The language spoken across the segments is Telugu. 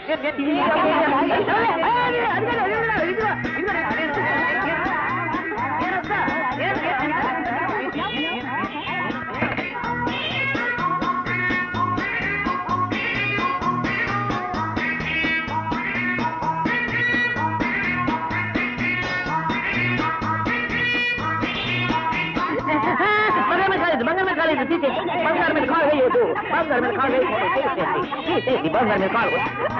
బంగారం కాలేదు బంగారం కాలేదు తీసేసి బంగారం మీద కాలు వేయొద్దు బంగారం మీద కాలు వేయకూడదు తీసేసి తీసేసి బంగారం మీద కాలు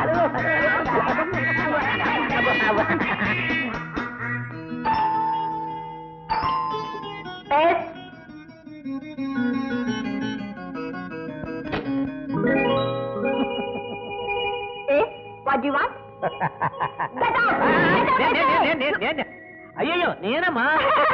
వాట్ యు వాంట్ అయ్యో నేనమ్మా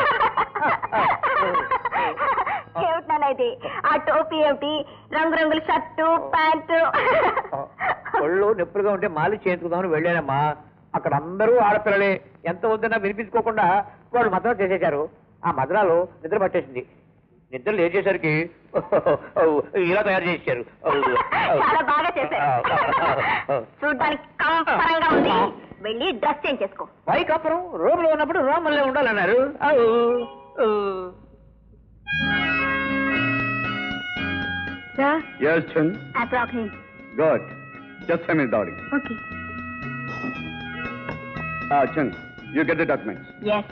ఏమిటనైతే ఆ టోపీ ఏమిటి రంగురంగుల షర్టు ప్యాంటు ఒళ్ళు నొప్పులుగా ఉంటే మాలి చేయించుకుందామని వెళ్ళానమ్మా అక్కడ అందరూ ఆడపిల్లలే ఎంత వద్దన్నా వినిపించుకోకుండా వాళ్ళు మద్రాలు చేసేశారు ఆ మద్రాలు నిద్ర పట్టేసింది నిద్ర లేచేసరికి ఇలా తయారు చేశారు చాలా బాగా చేశారు చూడ్డానికి కంపరంగా ఉంది వెళ్ళి డ్రెస్ చేంజ్ చేసుకో పైకి అப்புறம் రోగులో ఉన్నప్పుడు రోమల్లే ఉండాలన్నారు ఔ, ఔ. Sir Yes, Chun. I brought him. Good. Just a minute, darling. Okay. Ah, Chun, you get the documents. Yes.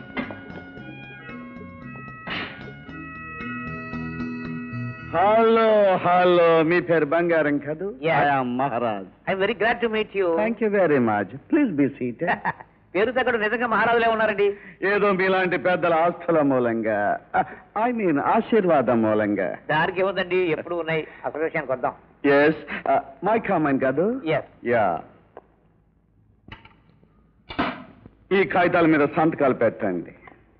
Hello hello మీ పేరు బంగారం కదూ Yes. I'm Maharaj I'm very glad to meet you thank you very much please be seat పేరు తగ్గడు నిజంగా మహారాజులే ఉన్నారండి ఏదో మీలాంటి పెద్దల ఆస్తుల మూలంగా ఐ మీన్ ఆశీర్వాదం మూలంగా దానికి ఏముందండి ఎప్పుడు ఉన్నాయి అసలు విషయానికి వద్దాం ఎస్ మై కామెంట్ కాదు Yes. యా ఈ కాగితాల మీద సంతకాలు పెట్టండి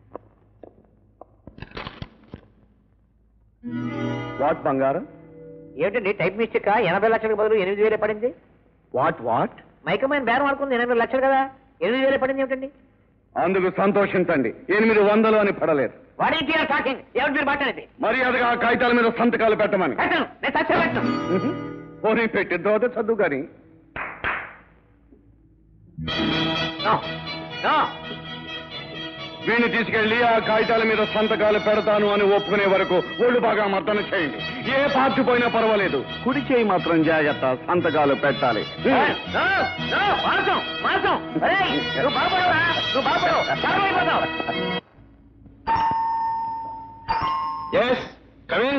వాట్ బంగారం ఏమిటండి టైప్ మిస్టేక్ ఎనభై లక్షలకు బదులు ఎనిమిది వేలే పడింది వాట్ వాట్ మైకమైన బేరం అనుకుంది ఎనిమిది లక్షలు కదా ఎనిమిది వేలే పడింది ఏమిటండి అందుకు సంతోషించండి ఎనిమిది వందలు అని పడలేదు వాట్ ఈస్ యువర్ టాకింగ్ ఏమిటి మీరు మాట్లాడేది మర్యాదగా ఆ కాగితాల మీద సంతకాలు పెట్టమని పెట్టను నేను సత్యం పెట్టను పోనీ పెట్టి తర్వాత చదువు కానీ నో నో వీడిని తీసుకెళ్లి ఆ కాగితాల మీద సంతకాలు పెడతాను అని ఒప్పుకునే వరకు ఒళ్ళు బాగా మర్దన చేయండి ఏ పార్టీ పోయినా పర్వాలేదు కుడి చేయి మాత్రం జాగ్రత్త సంతకాలు పెట్టాలి నో నో మాసం మాసం ఒరేయ్, నువ్వు బాగుపడవురా నువ్వు బాగుపడవు సర్వైపోతావు ఎస్ కవి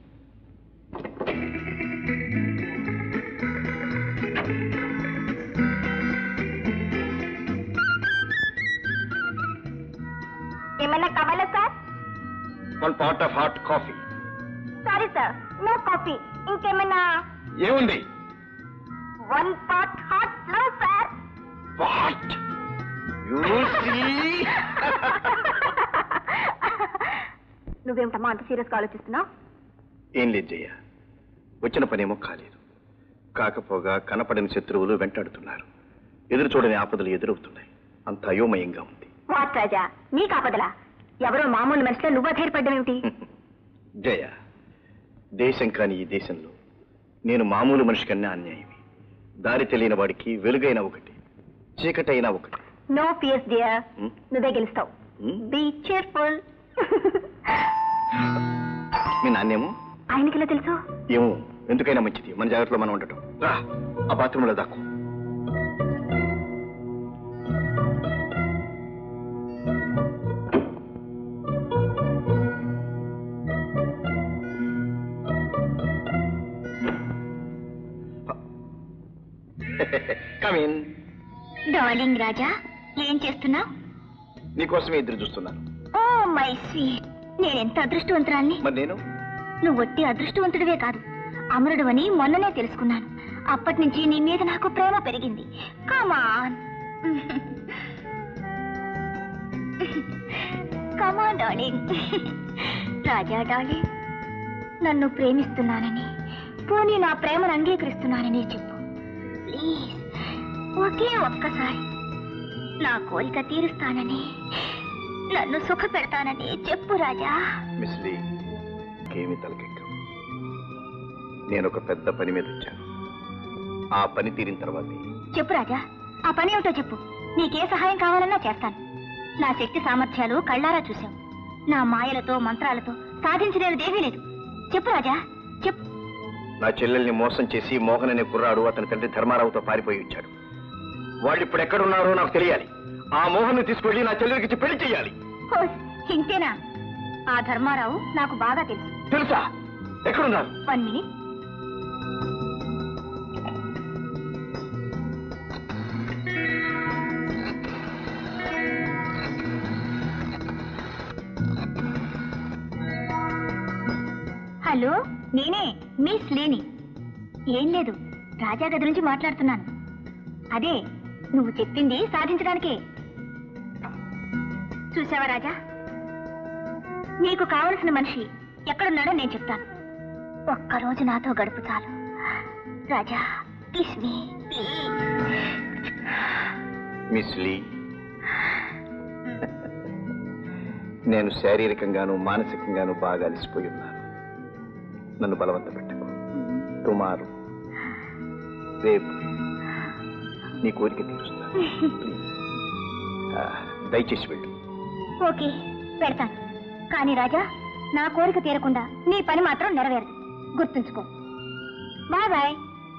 ఏమైనా కావాలా sir one pot of hot coffee sorry sir no coffee ఇంకేమైనా ఏముంది one pot hot flow sir what నువ్వేమిటమ్మా అంత సీరియస్ గా ఆలోచిస్తున్నావు ఏం లేదు జయ వచ్చిన పనేమో కాలేదు కాకపోగా కనపడని శత్రువులు వెంటాడుతున్నారు ఎదురు చూడని ఆపదలు ఎదురవుతున్నాయి అంత అయోమయంగా ఉంది వాట్ రాజా నీ కాపదలా ఎవరో మామూలు మనిషిలో నువ్వు ధైర్యపడ్డమేమిటి జయ దేశం కాని ఈ దేశంలో నేను మామూలు మనిషి కన్నా అన్యాయమే దారి తెలియని వాడికి వెలుగైన ఒకటి చీకటైన ఒకటి నో ఫియర్స్ డియర్ Hmm? నువ్వే గెలుస్తావు Hmm? బీ చేర్ఫుల్ మీ నాన్నేమో ఆయనకి ఇలా తెలుసు ఏమో ఎందుకైనా మంచిది మన జాగ్రత్తలో మనం ఉండటం రా ఆ బాత్రూంలో దాక్కు కమిన్ డార్లింగ్ రాజా ఏం చేస్తున్నావు నీకోసమే ఎదురు చూస్తున్నాను ఓ మై స్వీట్ నేనెంత అదృష్టవంతురాల్ని మరి నేను నువ్వు ఒట్టి అదృష్టవంతుడివే కాదు అమరుడు అని మొన్ననే తెలుసుకున్నాను అప్పటి నుంచి నీ మీద నాకు ప్రేమ పెరిగింది కమాన్ కమాన్ డార్లింగ్ రాజా డార్లింగ్ నన్ను ప్రేమిస్తున్నానని పోనీ నా ప్రేమను అంగీకరిస్తున్నానని చెప్పు ప్లీజ్ ఒకే ఒక్కసారి నా కోరిక తీరుస్తానని నన్ను సుఖ పెడతానని చెప్పు రాజా మిస్ లీ ఏమి తలకెక్కం నేను ఒక పెద్ద పని మీద వచ్చాను ఆ పని తీరిన తర్వాత చెప్పు రాజా ఆ పని ఏమిటో చెప్పు నీకే సహాయం కావాలన్నా చేస్తాను నా శక్తి సామర్థ్యాలు కళ్ళారా చూశావు నా మాయలతో మంత్రాలతో సాధించలేనిదేమీ లేదు చెప్పు రాజా చెప్పు నా చెల్లెల్ని మోసం చేసి మోహన్ అనే కుర్రాడు అతని తండ్రి ధర్మారావుతో పారిపోయి వచ్చాడు వాళ్ళు ఇప్పుడు ఎక్కడున్నారో నాకు తెలియాలి ఆ మోహన్ తీసుకెళ్లి నా చెల్లెలికి ఇచ్చి పెళ్లి చెయ్యాలి హోస్, ఇంతేనా ఆ ధర్మారావు నాకు బాగా తెలుసు తెలుసా ఎక్కడున్నారు వన్ మినిట్ హలో నేనే మిస్ లేని ఏం లేదు రాజా గది నుంచి మాట్లాడుతున్నాను అదే నువ్వు చెప్పింది సాధించడానికే చూసావా రాజా నీకు కావలసిన మనిషి ఎక్కడున్నాడో నేను చెప్తాను ఒక్కరోజు నాతో గడుపు చాలు రాజా కిస్ మీ మిస్ లీ నేను శారీరకంగాను మానసికంగాను బాగా అలసిపోయి ఉన్నాను నన్ను బలవంత పెట్టుకో టుమారో రేపు నీ కోరిక తీరుస్తాను Please. ఆ, దయచేసి వెళ్ళు ఓకే పెడతాను కానీ రాజా నా కోరిక తీరకుండా నీ పని మాత్రం నెరవేరదు గుర్తుంచుకో బాయ్ బాయ్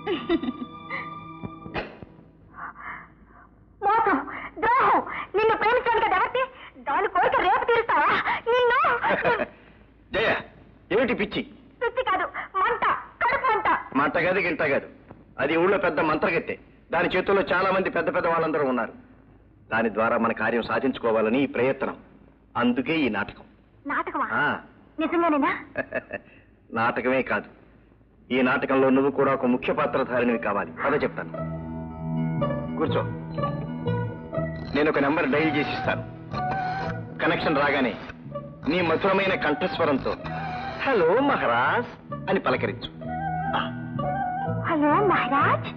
మోసం ద్రోహం నిన్ను ప్రేమించాను కదా ఎవరితే దాని కోరిక రేపు తీరుస్తావా నిన్ను జయ ఏమిటి పిచ్చి పిచ్చి కాదు మంట కడుపు మంట మంటగది గింటగదు అది ఊళ్ళో పెద్ద మంత్రగత్తె దాని చేతుల్లో చాలా మంది పెద్ద పెద్ద వాళ్ళందరూ ఉన్నారు దాని ద్వారా మన కార్యం సాధించుకోవాలని ఈ ప్రయత్నం అందుకే ఈ నాటకం నాటకమా ఆ నిజంగానేనా నాటకమే కాదు ఈ నాటకంలో నువ్వు కూడా ఒక ముఖ్య పాత్రధారినివి కావాలి అదే చెప్తాను కూర్చో నేను ఒక నెంబర్ డైల్ చేసి ఇస్తాను కనెక్షన్ రాగానే నీ మధురమైన కంఠస్వరంతో హలో మహారాజ్ అని పలకరించు ఆ, హలో మహారాజ్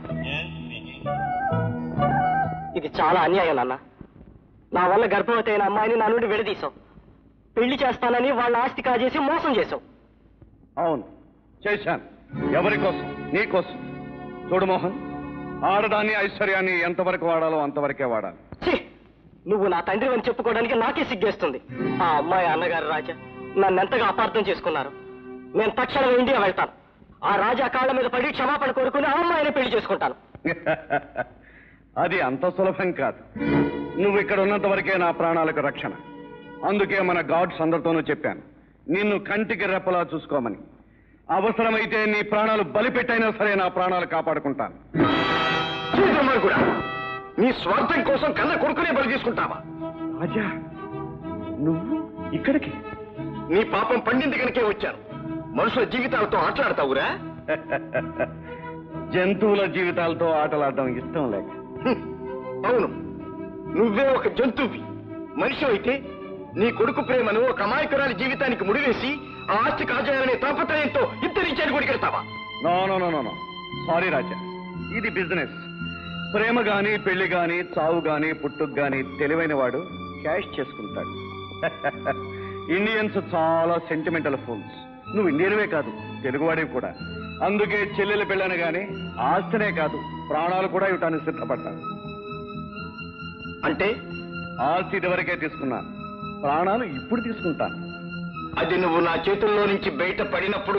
ఇది చాలా అన్యాయం నాన్న నా వల్ల గర్భవతి అయిన అమ్మాయిని నా నుండి విడదీశావు పెళ్లి చేస్తానని వాళ్ళ ఆస్తి కాజేసి మోసం చేశావు అవును చేశాను ఎవరి కోసం నీ కోసం చూడు మోహన్ ఆడదాన్ని ఐశ్వర్యాన్ని ఎంతవరకు వాడాలో అంతవరకే వాడాలి ఛీ! నువ్వు నా తండ్రి అని చెప్పుకోవడానికి నాకే సిగ్గేస్తుంది ఆ అమ్మాయి అన్నగారు రాజా నన్ను ఎంతగా అపార్థం చేసుకున్నారు నేను తక్షణం ఇండియా వెళ్తాను ఆ రాజా కాళ్ళ మీద పడి క్షమాపణ కోరుకుని ఆ అమ్మాయిని పెళ్లి చేసుకుంటాను అది అంత సులభం కాదు నువ్వు ఇక్కడ ఉన్నంత వరకే నా ప్రాణాలకు రక్షణ అందుకే మన గాడ్స్ అందరితోనూ చెప్పాను నిన్ను కంటికి రెప్పలా చూసుకోమని అవసరమైతే నీ ప్రాణాలు బలిపెట్టైనా సరే నా ప్రాణాలు కాపాడుకుంటాను చీ దుర్మార్గుడా! నీ స్వార్థం కోసం కన్న కొడుకునే బలి తీసుకుంటావా రాజా నువ్వు ఇక్కడికి నీ పాపం పండింది కనుకే వచ్చాను మనుషుల జీవితాలతో ఆటలాడతావురా జంతువుల జీవితాలతో ఆటలాడడం ఇష్టం లేక హ్మ్. అవును నువ్వే ఒక జంతువువి మనిషి అయితే నీ కొడుకు ప్రేమను ఒక అమాయకురాలి జీవితానికి ముడివేసి ఆ ఆస్తి కాజేయాలనే తాపత్రయంతో ఇద్దరి చేరు కొడికెడతావా no no no no no sorry Raja ఇది బిజినెస్ ప్రేమ గాని పెళ్లి గాని చావు గాని పుట్టుకు గాని తెలివైన వాడు క్యాష్ చేసుకుంటాడు ఇండియన్స్ చాలా సెంటిమెంటల్ ఫోన్స్ నువ్వు ఇండియన్వే కాదు తెలుగువాడివి కూడా అందుకే చెల్లెలు పెళ్ళను గాని ఆస్తినే కాదు ప్రాణాలు కూడా ఇవ్వటానికి సిద్ధపడ్డాను అంటే ఆస్తి ఇదివరకే తీసుకున్నా ప్రాణాలు ఇప్పుడు తీసుకుంటాను అది నువ్వు నా చేతుల్లో నుంచి బయట పడినప్పుడు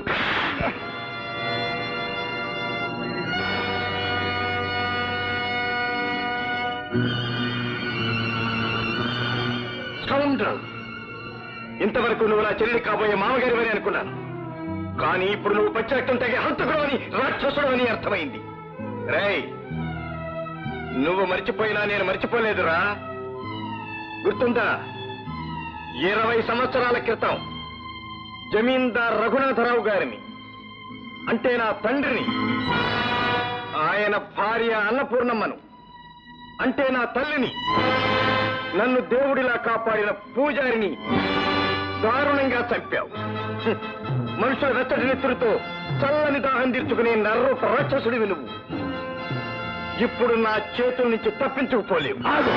Scoundrel. ఇంతవరకు నువ్వు నా చెల్లి కాబోయే మామగారివని అనుకున్నాను కానీ ఇప్పుడు నువ్వు పచ్చాక్తం తగే హంతకుడు అని రాక్షసుడు అని అర్థమైంది రేయ్ నువ్వు మర్చిపోయినా నేను మర్చిపోలేదురా గుర్తుందా ఇరవై సంవత్సరాల క్రితం జమీందార్ రఘునాథరావు గారిని అంటే నా తండ్రిని ఆయన భార్య అన్నపూర్ణమ్మను అంటే నా తల్లిని నన్ను దేవుడిలా కాపాడిన పూజారిని దారుణంగా చంపావు హ్మ్. మనుషుల వెచ్చటి నెత్తురుతో చల్లని దాహం తీర్చుకునే నర్రూప రాక్షసుడివి నువ్వు ఇప్పుడు నా చేతుల నుంచి తప్పించుకుపోలేవు ఆగు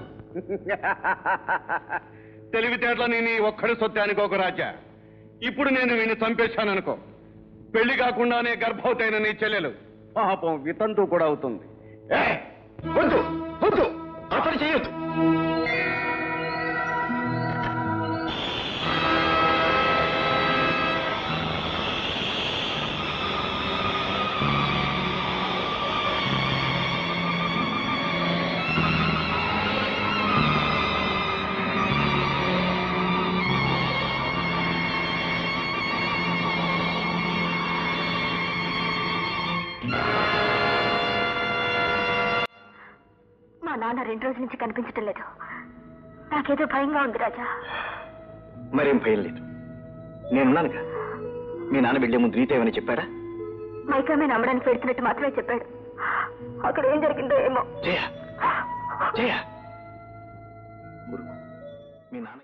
తెలివితేటలని నీ ఒక్కడి సొత్తే అనుకోక రాజా ఇప్పుడు నేను వీడిని చంపేశాననుకో పెళ్లి కాకుండానే గర్భవతైన నీ చెల్లెలు పాపం వితంతు కూడా అవుతుంది ఏ, వద్దు వద్దు ఆ పని చేయొద్దు మా నాన్న రెండు రోజుల నుంచి కనిపించటం లేదు నాకేదో భయంగా ఉంది రాజా మరేం భయం లేదు నేనున్నానుగా మీ నాన్న వెళ్లే ముందు నీతో ఏమని చెప్పాడా మైకామే నమ్మడానికి పెడుతున్నట్టు మాత్రమే చెప్పాడు అక్కడ ఏం జరిగిందో ఏమో జయ జయ ఊరుకో. మీ నాన్న